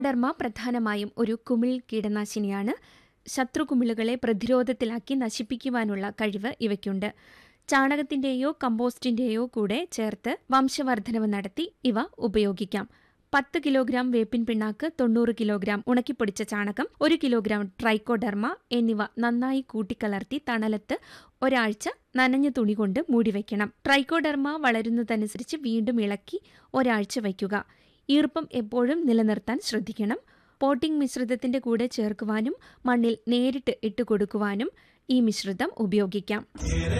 derma പ്രധാനമായും ഒരു കുമിൾ കീടനാശിനിയാണ് ശത്രുകുമിളുകളെ പ്രതിരോധത്തിലാക്കി നശിപ്പിക്കുവാനുള്ള കഴിവ് ഇവയ്ക്കുണ്ട് ചാണകത്തിന്റെയോ കമ്പോസ്റ്റിന്റെയോ കൂടെ ചേർത്ത് വംശവർദ്ധനവ് നടത്തി ഇവ ഉപയോഗിക്കാം പത്ത് കിലോഗ്രാം വേപ്പിൻ പിണ്ണാക്ക് തൊണ്ണൂറ് കിലോഗ്രാം ഉണക്കിപ്പൊടിച്ച ചാണകം ഒരു കിലോഗ്രാം ട്രൈക്കോഡർമ എന്നിവ നന്നായി കൂട്ടിക്കലർത്തി തണലത്ത് ഒരാഴ്ച നനഞ്ഞ തുണി കൊണ്ട് മൂടിവെക്കണം ട്രൈക്കോഡർമ വളരുന്നതനുസരിച്ച് വീണ്ടും ഇളക്കി ഒരാഴ്ച വയ്ക്കുക ഈർപ്പം എപ്പോഴും നിലനിർത്താൻ ശ്രദ്ധിക്കണം പോട്ടിംഗ് മിശ്രിതത്തിന്റെ കൂടെ ചേർക്കുവാനും മണ്ണിൽ നേരിട്ട് ഇട്ടുകൊടുക്കുവാനും ഈ മിശ്രിതം ഉപയോഗിക്കാം